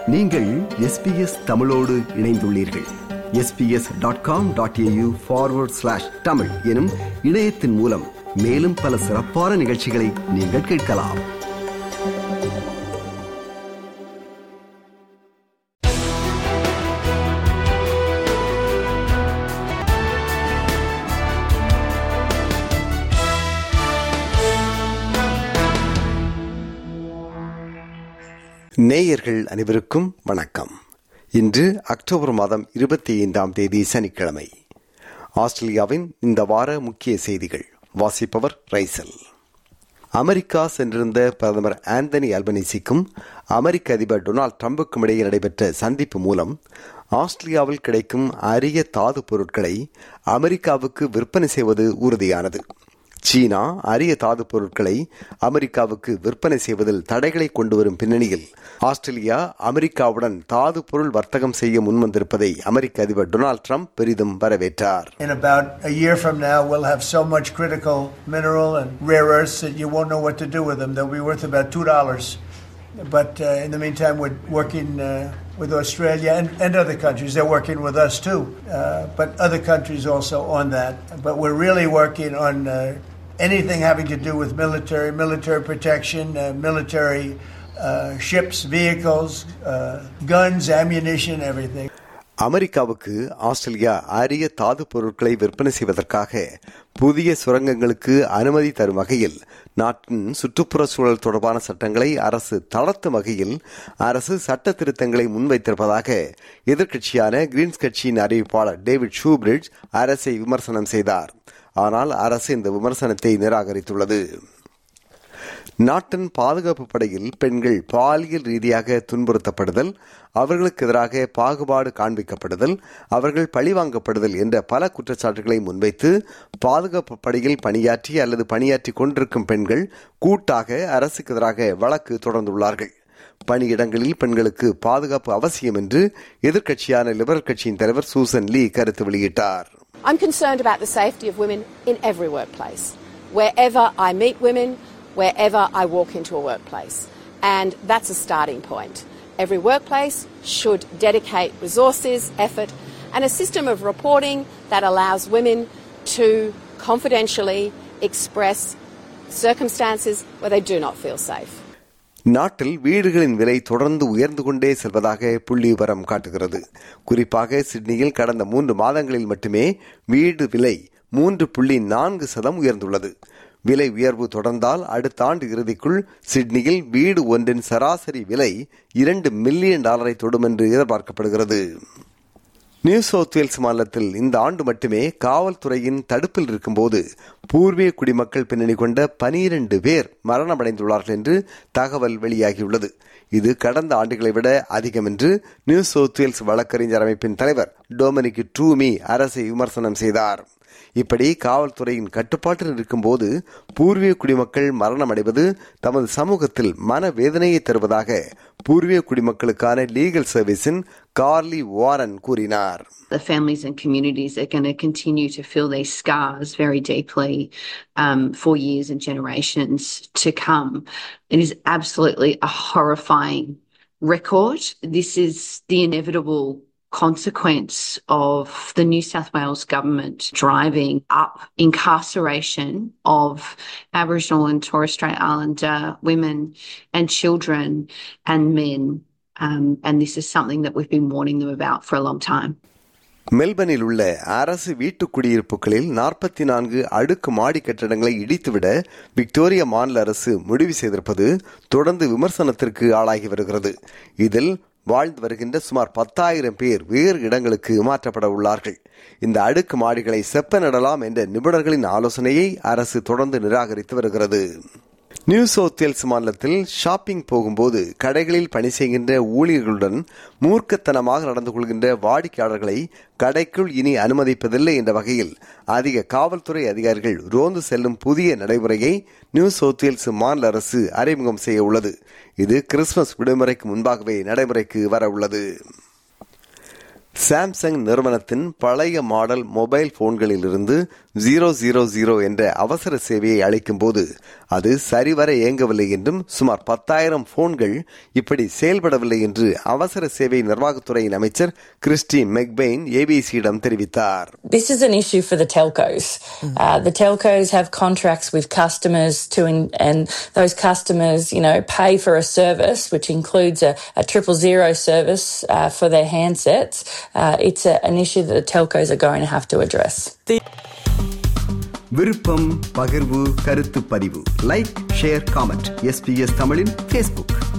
நீங்கள் எஸ்பிஎஸ் தமிழோடு இணைந்துள்ளீர்கள் SBS dot com dot AU forward slash தமிழ் எனும் இணையத்தின் மூலம் மேலும் பல சிறப்பான நிகழ்ச்சிகளை நீங்கள் கேட்கலாம் நேயர்கள் அனைவருக்கும் வணக்கம் இன்று அக்டோபர் மாதம் இருபத்தி ஐந்தாம் தேதி சனிக்கிழமை ஆஸ்திரேலியாவின் இந்த வார முக்கிய செய்திகள் வாசிப்பவர் ரைசல் அமெரிக்கா சென்றிருந்த பிரதமர் ஆந்தனி அல்பனிசிக்கும் அமெரிக்க அதிபர் டொனால்டு டிரம்புக்கும் இடையே நடைபெற்ற சந்திப்பு மூலம் ஆஸ்திரேலியாவில் கிடைக்கும் அரிய தாது பொருட்களை அமெரிக்காவுக்கு விற்பனை செய்வது உறுதியானது சீனா அரிய தாது பொருட்களை அமெரிக்காவுக்கு விற்பனை செய்வதில் தடைகளை கொண்டு வரும் பின்னணியில் ஆஸ்திரேலியா அமெரிக்காவுடன் தாது பொருள் வர்த்தகம் செய்ய முன்வந்திருப்பதை அமெரிக்க அதிபர் டொனால்டு ட்ரம்ப் பெரிதும் வரவேற்றார் In about a year from now, we'll have so much critical mineral and rare earths that you won't know what to do with them. They'll be worth about two dollars. But uh, in the meantime, we're working uh, with Australia and, and other countries. They're working with us too, uh, but other countries also on that. But we're really working on uh, anything having to do with military, military protection, uh, military uh, ships, vehicles, uh, guns, ammunition, everything. அமெரிக்காவுக்கு Australia அரிய தாது பொருட்களை விற்பனை செய்வதற்காக புதிய சுரங்கங்களுக்கு அனுமதி தரும் வகையில் நாட்டின் சுற்றுப்புற சூழல் தொடர்பான சட்டங்களை அரசு தளர்த்தும் வகையில் அரசு சட்ட திருத்தங்களை முன்வைத்திருப்பதாக எதிர்க்கட்சியான கிரீன்ஸ் கட்சியின் அறிவிப்பாளர் டேவிட் ஷூபிரிட்ஜ் அரசை விமர்சனம் செய்தார் ஆனால் அரசு இந்த விமர்சனத்தை நிராகரித்துள்ளது நாட்டின் பாதுகாப்பு படையில் பெண்கள் பாலியல் ரீதியாக துன்புறுத்தப்படுதல் அவர்களுக்கு எதிராக பாகுபாடு காண்பிக்கப்படுதல் அவர்கள் பழிவாங்கப்படுதல் என்ற பல குற்றச்சாட்டுகளை முன்வைத்து பாதுகாப்பு படையில் பணியாற்றி அல்லது பணியாற்றி கொண்டிருக்கும் பெண்கள் கூட்டாக அரசுக்கு எதிராக வழக்கு தொடர்ந்துள்ளார்கள் பணியிடங்களில் பெண்களுக்கு பாதுகாப்பு அவசியம் என்று எதிர்க்கட்சியான லிபரல் கட்சியின் தலைவர் சூசன் லீ கருத்து வெளியிட்டார் I'm concerned about the safety of women in every workplace. Wherever I meet women, wherever I walk into a workplace. And that's a starting point. Every workplace should dedicate resources, effort, and a system of reporting that allows women to confidentially express circumstances where they do not feel safe. நாட்டில் வீடுகளின் விலை தொடர்ந்து உயர்ந்து கொண்டே செல்வதாக புள்ளி விவரம் காட்டுகிறது குறிப்பாக சிட்னியில் கடந்த மூன்று மாதங்களில் மட்டுமே வீடு விலை மூன்று புள்ளி நான்கு சதம் உயர்ந்துள்ளது விலை உயர்வு தொடர்ந்தால் அடுத்த ஆண்டு இறுதிக்குள் சிட்னியில் வீடு ஒன்றின் சராசரி விலை இரண்டு மில்லியன் டாலரை தொடும் என்று எதிர்பார்க்கப்படுகிறது நியூ சவுத் வேல்ஸ் மாநிலத்தில் இந்த ஆண்டு மட்டுமே காவல்துறையின் தடுப்பில் இருக்கும்போது பூர்வீக குடிமக்கள் பின்னணி கொண்ட பனிரண்டு பேர் மரணமடைந்துள்ளார்கள் என்று தகவல் வெளியாகியுள்ளது இது கடந்த ஆண்டுகளை விட அதிகம் என்று நியூ சவுத் வேல்ஸ் வழக்கறிஞர் அமைப்பின் தலைவர் டொமினிக் டூமி அரசை விமர்சனம் செய்தார் இப்படி காவல்துறையின் கட்டுப்பாட்டில் இருக்கும்போது பூர்வீக குடிமக்கள் மரணம் அடைவது தமது சமூகத்தில் மனவேதனையை தருவதாக பூர்வீக குடிமக்களுக்கான லீகல் சர்வீஸின் கார்லி வாரன் கூறினார் the families and communities are going to continue to feel these scars very deeply um, for years and generations to come. It is absolutely a horrifying record. This is the inevitable consequence of the New South Wales government driving up incarceration of Aboriginal and Torres Strait Islander women and children and men. Um, and this is something that we've been warning them about for a long time. மெல்பர்னில் உள்ள அரசு வீட்டு குடியிருப்புகளில் நாற்பத்தி நான்கு அடுக்கு மாடி கட்டடங்களை இடித்துவிட விக்டோரியா மாநில அரசு முடிவு செய்திருப்பது தொடர்ந்து விமர்சனத்திற்கு ஆளாகி வருகிறது இதில் வாழ்ந்து வருகின்ற சுமார் பத்தாயிரம் பேர் வேறு இடங்களுக்கு மாற்றப்பட உள்ளார்கள் இந்த அடுக்கு மாடிகளை செப்ப நடலாம் என்ற நிபுணர்களின் ஆலோசனையை அரசு தொடர்ந்து நிராகரித்து வருகிறது நியூ சவுத் வேல்ஸ் மாநிலத்தில் ஷாப்பிங் போகும்போது கடைகளில் பணி செய்கின்ற ஊழியர்களுடன் மூர்க்கத்தனமாக நடந்து கொள்கின்ற வாடிக்கையாளர்களை கடைக்குள் இனி அனுமதிப்பதில்லை என்ற வகையில் அதிக காவல்துறை அதிகாரிகள் ரோந்து செல்லும் புதிய நடைமுறையை நியூ சவுத் வேல்ஸ் மாநில அரசு அறிமுகம் செய்ய உள்ளது இது கிறிஸ்துமஸ் விடுமுறைக்கு முன்பாகவே நடைமுறைக்கு வர உள்ளது சாம்சங் நிறுவனத்தின் பழைய மாடல் மொபைல் போன்களிலிருந்து ஜீரோ ஜீரோ ஜீரோ என்ற அவசர சேவையை அளிக்கும் போது அது சரிவர இயங்கவில்லை என்றும் சுமார் பத்தாயிரம் போன்கள் இப்படி செயல்படவில்லை என்று அவசர சேவை நிர்வாகத்துறையின் அமைச்சர் கிறிஸ்டி மெக்பெயின் ஏபிசியிடம் தெரிவித்தார் This is an issue for the telcos. Uh, the telcos have contracts with customers to, in, and those customers, you know, pay for a service which includes a, a triple zero service uh, for their handsets. Uh, it's a, an issue that the telcos are going to have to address. விருப்பம் பகிர்வு கருத்து பதிவு like share comment SBS தமிழின் Facebook